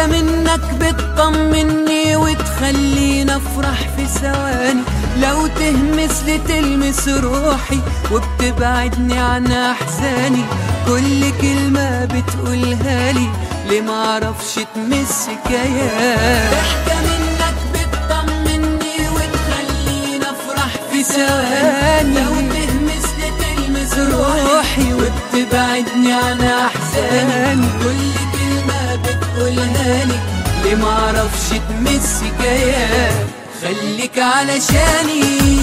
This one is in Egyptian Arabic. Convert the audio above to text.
ضحكة منك بتطمني وتخليني افرح في ثواني لو تهمس لي تلمس روحي وبتبعدني عن احزاني كل كلمة بتقولها لي ليه معرفش تمس كيان ضحكة منك بتطمني وتخليني افرح في ثواني لو تهمس لي تلمس روحي وبتبعدني عن احزاني كل كلمة بتقولها لي ليه معرفش تمس كيان خليك علشاني